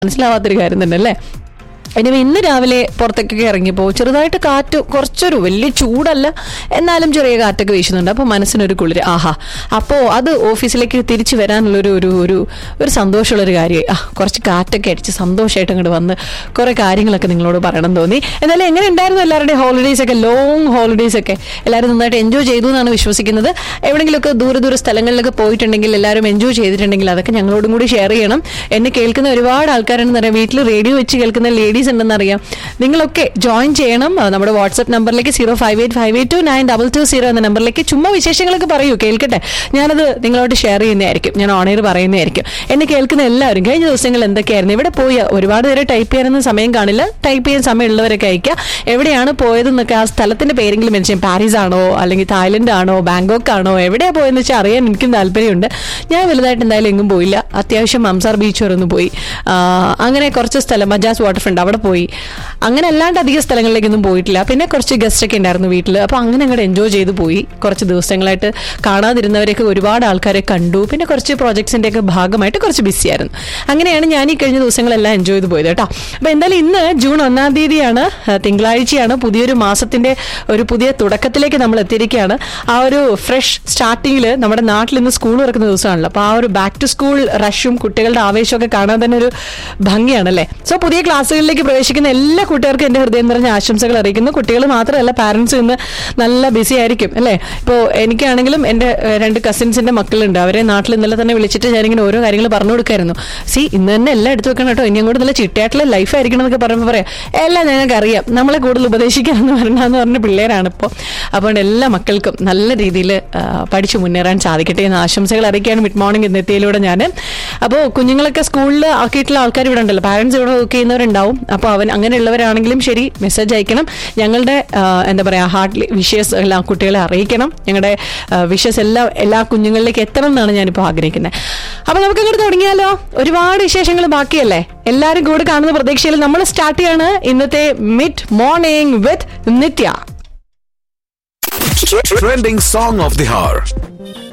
മനസ്സിലാവാത്തൊരു കാര്യം തന്നെ അല്ലേ ഇനി ഇന്ന് രാവിലെ പുറത്തേക്കൊക്കെ ഇറങ്ങിയപ്പോൾ ചെറുതായിട്ട് കാറ്റ് കുറച്ചൊരു വലിയ ചൂടല്ല എന്നാലും ചെറിയ കാറ്റൊക്കെ വീശുന്നുണ്ട് അപ്പോൾ മനസ്സിനൊരു കുളിര് ആഹാ അപ്പോൾ അത് ഓഫീസിലേക്ക് തിരിച്ചു വരാനുള്ളൊരു ഒരു ഒരു ഒരു സന്തോഷമുള്ളൊരു കാര്യമായി ആ കുറച്ച് കാറ്റൊക്കെ അടിച്ച് സന്തോഷമായിട്ട് അങ്ങോട്ട് വന്ന് കുറേ കാര്യങ്ങളൊക്കെ നിങ്ങളോട് പറയണം തോന്നി എന്നാലും എങ്ങനെ ഉണ്ടായിരുന്നു എല്ലാവരുടെയും ഹോളിഡേയ്സ് ഒക്കെ ലോങ് ഹോളിഡേയ്സ് ഒക്കെ എല്ലാവരും നന്നായിട്ട് എൻജോയ് ചെയ്തു എന്നാണ് വിശ്വസിക്കുന്നത് എവിടെയെങ്കിലുമൊക്കെ ദൂരെ ദൂരെ സ്ഥലങ്ങളിലൊക്കെ പോയിട്ടുണ്ടെങ്കിൽ എല്ലാവരും എൻജോയ് ചെയ്തിട്ടുണ്ടെങ്കിൽ അതൊക്കെ ഞങ്ങളോടും കൂടി ഷെയർ ചെയ്യണം എന്നെ കേൾക്കുന്ന ഒരുപാട് ആൾക്കാരുണ്ടെന്ന് അറിയാം വീട്ടിൽ റേഡിയോ വെച്ച് കേൾക്കുന്ന ലേഡീസ് ഉണ്ടെന്ന് അറിയാം നിങ്ങളൊക്കെ ജോയിൻ ചെയ്യണം ആ, നമ്മുടെ വാട്സ്ആപ്പ് നമ്പറിലേക്ക് zero five eight five eight two nine double two zero എന്ന നമ്പറിലേക്ക് ചുമ്മാ വിശേഷങ്ങളൊക്കെ പറയൂ കേൾക്കട്ടെ ഞാനത് നിങ്ങളോട് ഷെയർ ചെയ്യുന്നതായിരിക്കും ഞാൻ ഓണർ പറയുന്നതായിരിക്കും എന്നെ കേൾക്കുന്ന എല്ലാവരും കഴിഞ്ഞ ദിവസങ്ങൾ എന്തൊക്കെയായിരുന്നു ഇവിടെ പോയി ഒരുപാട് പേരെ ടൈപ്പ് ചെയ്യാനൊന്നും സമയം കാണില്ല ടൈപ്പ് ചെയ്യാൻ സമയമുള്ളവരൊക്കെ അയക്കുക എവിടെയാണ് പോയതെന്നൊക്കെ ആ സ്ഥലത്തിന്റെ പേരെങ്കിലും മെൻഷൻ പാരീസ് ആണോ അല്ലെങ്കിൽ തായ്ലൻഡ് ആണോ ബാങ്കോക്ക് ആണോ എവിടെയാ പോയെന്ന് വെച്ചാൽ അറിയാൻ എനിക്കും താല്പര്യമുണ്ട് ഞാൻ വലുതായിട്ട് എന്തായാലും എങ്ങും പോയില്ല അത്യാവശ്യം മംസാർ ബീച്ച് വരെ ഒന്ന് പോയി ആ, അങ്ങനെ കുറച്ച് സ്ഥലം മജാസ് വാട്ടർ ഫ്രണ്ട് അവിടെ പോയി അങ്ങനെ അല്ലാണ്ട് അധികം സ്ഥലങ്ങളിലേക്കൊന്നും പോയിട്ടില്ല പിന്നെ കുറച്ച് ഗസ്റ്റ് ഒക്കെ ഉണ്ടായിരുന്നു വീട്ടിൽ അപ്പോൾ അങ്ങനെ അങ്ങോട്ട് എൻജോയ് ചെയ്ത് പോയി കുറച്ച് ദിവസങ്ങളായിട്ട് കാണാതിരുന്നവരെയൊക്കെ ഒരുപാട് ആൾക്കാരെ കണ്ടു പിന്നെ കുറച്ച് പ്രോജക്ട്സിന്റെ ഒക്കെ ഭാഗമായിട്ട് കുറച്ച് ബിസി ആയിരുന്നു അങ്ങനെയാണ് ഞാൻ ഈ കഴിഞ്ഞ ദിവസങ്ങളെല്ലാം എൻജോയ് ചെയ്ത് പോയത് കേട്ടോ അപ്പോൾ എന്തായാലും ഇന്ന് ജൂൺ ഒന്നാം തീയതിയാണ് ആ, തിങ്കളാഴ്ചയാണ് പുതിയൊരു മാസത്തിന്റെ ഒരു പുതിയ തുടക്കത്തിലേക്ക് നമ്മൾ എത്തിയിരിക്കുകയാണ് ആ ഒരു ഫ്രഷ് സ്റ്റാർട്ടിങ്ങിൽ നമ്മുടെ നാട്ടിൽ ഇന്ന് സ്കൂൾ തുറക്കുന്ന ദിവസമാണല്ലോ അപ്പോൾ ആ ഒരു ബാക്ക് ടു സ്കൂൾ റഷും കുട്ടികളുടെ ആവേശമൊക്കെ കാണാൻ തന്നെ ഒരു ഭംഗിയാണല്ലേ സോ പുതിയ ക്ലാസ്സുകളിലേക്ക് പ്രവേശിക്കുന്ന എല്ലാ കുട്ടികൾക്കും എൻ്റെ ഹൃദയം നിറഞ്ഞ ആശംസകൾ അറിയിക്കുന്നു കുട്ടികൾ മാത്രമല്ല പാരന്റ്സ് ഇന്ന് നല്ല ബിസി ആയിരിക്കും അല്ലേ ഇപ്പോൾ എനിക്കാണെങ്കിലും എൻ്റെ ഏഹ്, രണ്ട് കസിൻസിന്റെ മക്കളുണ്ട് അവരെ നാട്ടിൽ ഇന്നലെ തന്നെ വിളിച്ചിട്ട് ഞാനിങ്ങനെ ഓരോ കാര്യങ്ങൾ പറഞ്ഞു കൊടുക്കായിരുന്നു സി ഇന്ന് തന്നെ എല്ലാം എടുത്തു വെക്കണം കേട്ടോ ഇനി അങ്ങോട്ട് നല്ല ചിട്ടയായിട്ടുള്ള ലൈഫ് ആയിരിക്കണം എന്നൊക്കെ പറയുമ്പോൾ പറയാം എല്ലാം ഞങ്ങൾക്ക് അറിയാം നമ്മളെ കൂടുതൽ ഉപദേശിക്കാമെന്ന് പറഞ്ഞാന്ന് പറഞ്ഞ പിള്ളേരാണ് ഇപ്പോൾ അപ്പോൾ എല്ലാ മക്കൾക്കും നല്ല രീതിയിൽ പഠിച്ചു മുന്നേറാൻ സാധിക്കട്ടെ എന്ന് ആശംസകൾ അറിയിക്കുകയാണ് മിഡ് മോർണിംഗ് ഇന്നെത്തിയതിലൂടെ ഞാൻ അപ്പോൾ കുഞ്ഞുങ്ങളൊക്കെ സ്കൂളിൽ ആക്കിയിട്ടുള്ള ആൾക്കാർ ഇവിടെ ഉണ്ടല്ലോ പാരന്റ്സ് ഇവിടെ വർക്ക് ചെയ്യുന്നവരുണ്ടാവും അപ്പോൾ അവൻ അങ്ങനെയുള്ളവരാണെങ്കിലും ശരി മെസ്സേജ് അയക്കണം ഞങ്ങളുടെ ആ, എന്താ പറയുക ഹാർട്ട് വിഷയസ് എല്ലാം കുട്ടികളെ അറിയിക്കണം ഞങ്ങളുടെ വിഷസ് എല്ലാം എല്ലാ കുഞ്ഞുങ്ങളിലേക്ക് എത്തണം എന്നാണ് ഞാനിപ്പോൾ ആഗ്രഹിക്കുന്നത് അപ്പോൾ നമുക്ക് അങ്ങോട്ട് തുടങ്ങിയാലോ ഒരുപാട് വിശേഷങ്ങൾ ബാക്കിയല്ലേ എല്ലാവരും കൂടെ കാണുന്ന പ്രതീക്ഷയിൽ നമ്മൾ സ്റ്റാർട്ട് ചെയ്യാണ് ഇന്നത്തെ mid morning with Nithya Trending song of the hour.